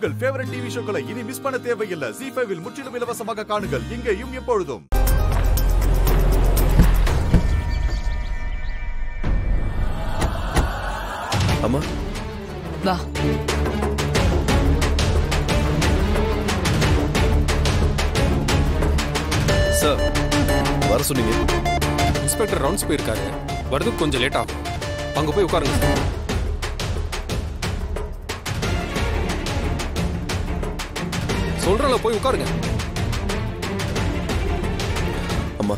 உங்கள் favourite TV ஷோக்களை இனி miss பண்ண தேவையில்லை ஜி ஃபைவில் முற்றிலும் இலவசமாக காணுங்கள் இங்கேயும் எப்பொழுதும் அம்மா வா சார் வர சொன்னீங்க இன்ஸ்பெக்டர் ரவுண்ட்ஸ் போயிருக்காரு வரதுக்கு கொஞ்சம் லேட் ஆகும் அங்க போய் உட்காருங்க சொல்றல போய் உட்காருங்க அம்மா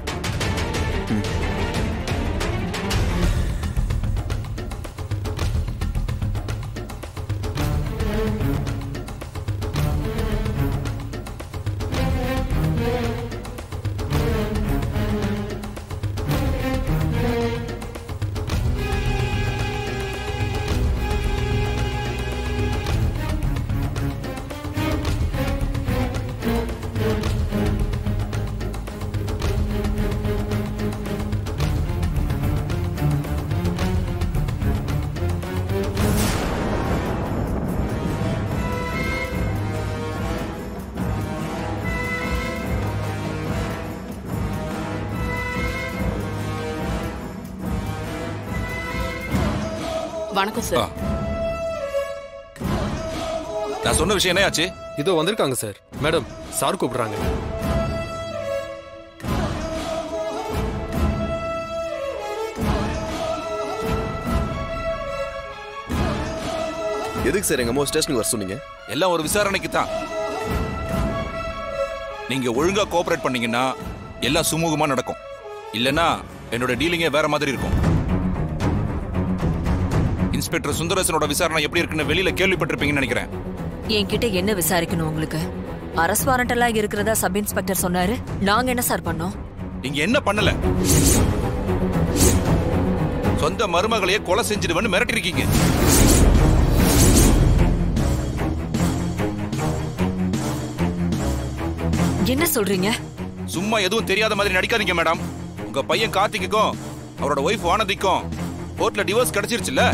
வணக்கம் சார் நான் சொன்ன விஷயம் என்ன ஆச்சு இதோ வந்திருக்காங்க சார் மேடம் சார் கூப்பிடுறாங்க எதுக்கு சார் எங்க அம்மா ஸ்டேஷனுக்கு வர சொன்னீங்க எல்லாம் ஒரு விசாரணைக்கு தான் நீங்க ஒழுங்கா கோஆபரேட் பண்ணீங்கன்னா எல்லாம் சுமூகமா நடக்கும் இல்லனா என்னோட டீலிங்கே வேற மாதிரி இருக்கும் இன்ஸ்பெக்டர் சுந்தரேசனோட விசாரணை எப்படி இருக்குன்னு வெளியில கேள்விப்பட்டிருப்பீங்கன்னு நினைக்கிறேன் என்கிட்ட என்ன விசாரிக்கணும் உங்களுக்கு அரசு வாரண்ட் எல்லாம் இருக்கிறதா சப் இன்ஸ்பெக்டர் சொன்னாரு நாங்க என்ன சார் பண்ணோம் நீங்க என்ன பண்ணல சொந்த மருமகளையே கொலை செஞ்சிடுவேன்னு மிரட்டிருக்கீங்க என்ன சொல்றீங்க சும்மா எதுவும் தெரியாத மாதிரி நடிக்காதீங்க மேடம் உங்க பையன் கார்த்திக்குக்கும் அவரோட ஒய்ஃப் வானதிக்கும் கோர்ட்ல டிவோர்ஸ் கிடைச்சிருச்சுல்ல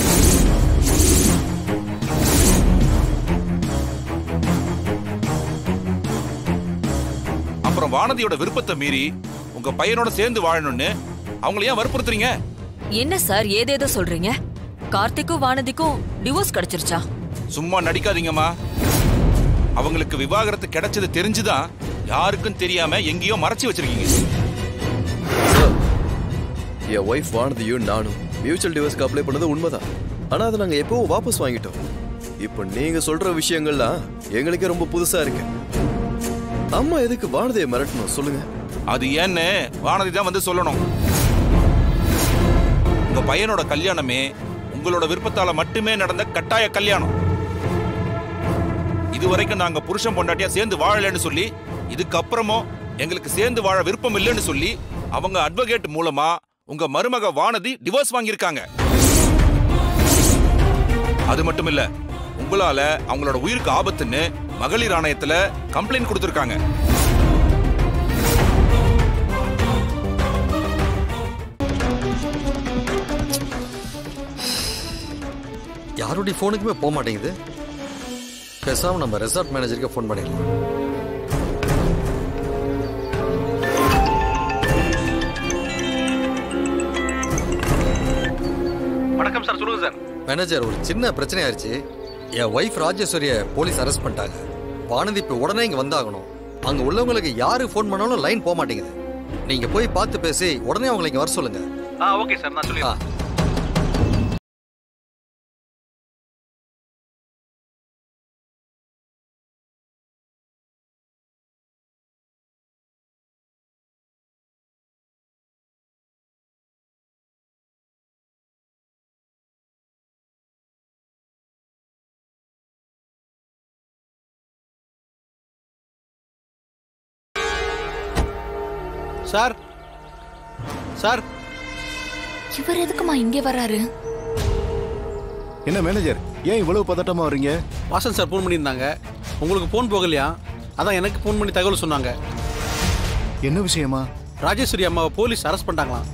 அப்புறம் வானதியோட விருப்பத்தை மீறி உங்க பையனோட சேர்ந்து வாழணும்னு அவங்கள ஏன் வற்புறுத்துறீங்க என்ன சார் ஏதேதோ சொல்றீங்க கார்த்திக்கும் வானதிக்கும் டிவோர்ஸ் கிடைச்சிருச்சா சும்மா நடிக்காதீங்கம்மா அவங்களுக்கு விவாகரத்து கிடைச்சது தெரிஞ்சுதான் யாருக்கும் தெரியாம எங்கேயோ மறைச்சு வச்சிருக்கீங்க சார் என் ஒய்ஃப் வானதியும் நானும் மியூச்சுவல் டிவோர்ஸ்க்கு அப்ளை பண்ணது உண்மைதான் ஆனா அதை நாங்க எப்பவும் வாபஸ் வாங்கிட்டோம் இப்போ நீங்க சொல்ற விஷயங்கள்லாம் எங்களுக்கே ரொம்ப புதுசா இருக்கு அம்மா எதுக்கு வானதியை மிரட்டணும் சொல்லுங்க அது ஏன்னு வானதி தான் வந்து சொல்லணும் உங்க பையனோட கல்யாணமே உங்களோட விருப்பத்தால மட்டுமே நடந்த கட்டாய கல்யாணம் இதுவரைக்கும் நாங்க புருஷன் பொண்டாட்டியா சேர்ந்து வாழலைன்னு சொல்லி இதுக்கப்புறமும் எங்களுக்கு சேர்ந்து வாழ விருப்பம் இல்லைன்னு சொல்லி அவங்க அட்வொகேட் மூலமா உங்க மருமக வானதி டிவோர்ஸ் வாங்கியிருக்காங்க அது மட்டும் இல்ல உங்களால அவங்களோட உயிருக்கு ஆபத்துன்னு மகளிர் ஆணையத்துல கம்ப்ளைண்ட் கொடுத்திருக்காங்க யாருடைய ஃபோனுக்குமே போக மாட்டேங்குது பேசாம நம்ம ரெசார்ட் மேனேஜருக்கு ஃபோன் பண்ணிடலாம் வணக்கம் சார் சொல்லுங்க சார் மேனேஜர் ஒரு சின்ன பிரச்சனை ஆயிடுச்சு என் ஒய்ஃப் ராஜேஸ்வரிய போலீஸ் அரெஸ்ட் பண்ணிட்டாங்க வானதி இப்போ உடனே இங்கே வந்தாகணும் அங்கே உள்ளவங்களுக்கு யாரு ஃபோன் பண்ணாலும் லைன் போக மாட்டேங்குது நீங்க போய் பார்த்து பேசி உடனே அவங்களை இங்கே வர சொல்லுங்க ஆ ஓகே சார் நான் ஆ சொல்லிடுறேன் சார் சார் இவர் எதுக்குமா இங்கே வராரு என்ன மேனேஜர் ஏன் இவ்வளவு பதட்டமா வர்றீங்க வாசன் சார் ஃபோன் பண்ணியிருந்தாங்க உங்களுக்கு ஃபோன் போகலையா அதான் எனக்கு ஃபோன் பண்ணி தகவல் சொன்னாங்க என்ன விஷயமா ராஜேஸ்வரி அம்மாவை போலீஸ் அரெஸ்ட் பண்ணிட்டாங்களாம்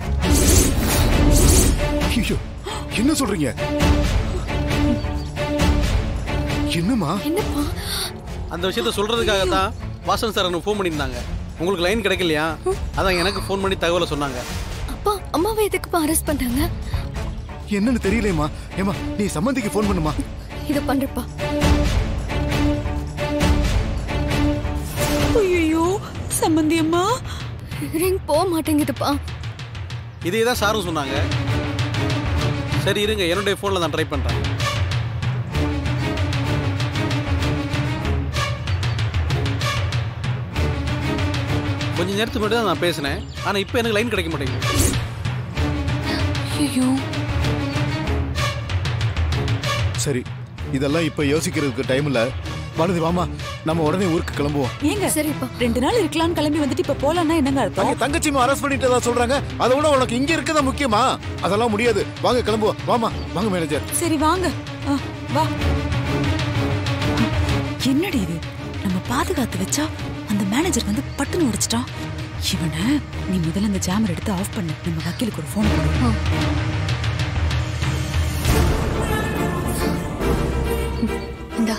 ஐயோ என்ன சொல்றீங்க என்னம்மா என்னப்பா அந்த விஷயத்த சொல்றதுக்காக தான் வாசன் சார் எனக்கு ஃபோன் பண்ணியிருந்தாங்க உங்களுக்கு லைன் கிடைக்கலையா அதான் எனக்கு ஃபோன் பண்ணி தகவலை சொன்னாங்க அப்பா அம்மாவை எதுக்குப்பா அரெஸ்ட் பண்ணாங்க என்னன்னு தெரியலையேம்மா ஏமா நீ சம்மந்திக்கு ஃபோன் பண்ணுமா இத பண்றப்பா ஐயோ சம்பந்தி அம்மா ரிங் போக மாட்டேங்குதுப்பா இதே தான் சாரும் சொன்னாங்க சரி இருங்க என்னுடைய ஃபோனில் நான் ட்ரை பண்ணுறேன் கொஞ்ச நேரத்துக்கு முன்னாடி தான் நான் பேசினேன் ஆனால் இப்போ எனக்கு லைன் கிடைக்க மாட்டேங்குது ஐயோ சரி இதெல்லாம் இப்ப யோசிக்கிறதுக்கு டைம் இல்ல வானதி வாமா நம்ம உடனே ஊருக்கு கிளம்புவோம் ஏங்க சரிப்பா ரெண்டு நாள் இருக்கலாம்னு கிளம்பி வந்துட்டு இப்ப போலாம்னா என்னங்க அங்க அர்த்தம் தங்கச்சிமா அரெஸ்ட் பண்ணிட்டு சொல்றாங்க அதை விட உனக்கு இங்க இருக்கதா முக்கியமா அதெல்லாம் முடியாது வாங்க கிளம்புவோம் வாமா வாங்க மேனேஜர் சரி வாங்க ஆ, வா என்னடி இது நம்ம பாதுகாத்து வச்சா அந்த மேனேஜர் வந்து பட்டுன்னு உடைச்சிட்டான் இவனை நீ முதல்ல அந்த ஜாமர் எடுத்து ஆஃப் பண்ணு நம்ம வக்கீலுக்கு ஒரு ஃபோன் போடு இந்தா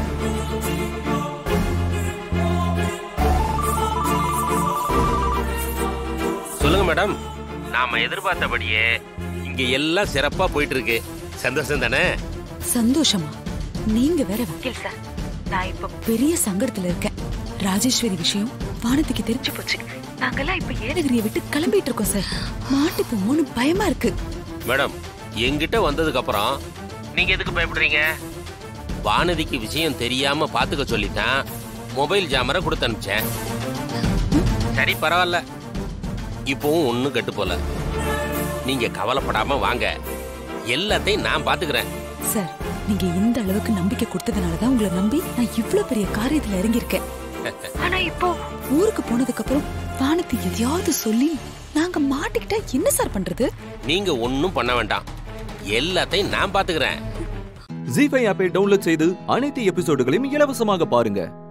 சொல்லுங்க மேடம் நாம எதிர்பார்த்தபடியே இங்க எல்லாம் சிறப்பா போயிட்டு இருக்கு சந்தோஷம் தானே சந்தோஷமா நீங்க வேற வக்கீல் சார் நான் இப்ப பெரிய சங்கடத்துல இருக்கேன் ராஜேஸ்வரி விஷயம் வானத்துக்கு தெரிஞ்சு போச்சு நாங்கெல்லாம் இப்ப ஏலகிரியை விட்டு கிளம்பிட்டு இருக்கோம் சார் மாட்டி போமோன்னு பயமா இருக்கு மேடம் என்கிட்ட வந்ததுக்கு அப்புறம் நீங்க எதுக்கு பயப்படுறீங்க வானதிக்கு விஷயம் தெரியாம பாத்துக்க சொல்லித்தான் மொபைல் ஜாமரை கொடுத்து அனுப்பிச்சேன் சரி பரவாயில்ல இப்பவும் ஒண்ணும் கெட்டு போல நீங்க கவலைப்படாம வாங்க எல்லாத்தையும் நான் பாத்துக்கிறேன் சார் நீங்க இந்த அளவுக்கு நம்பிக்கை கொடுத்ததுனாலதான் உங்களை நம்பி நான் இவ்ளோ பெரிய காரியத்துல இறங்கியிருக்கேன் ஆனா இப்போ ஊருக்கு போனதுக்கு அப்புறம் வானத்தை எதையாவது சொல்லி நாங்க மாட்டிக்கிட்டா என்ன சார் பண்றது நீங்க ஒன்னும் பண்ண வேண்டாம் எல்லாத்தையும் நான் பாத்துக்கிறேன் ஜி ஃபைவ் ஆப்பை டவுன்லோட் செய்து அனைத்து எபிசோடுகளையும் இலவசமாக பாருங்க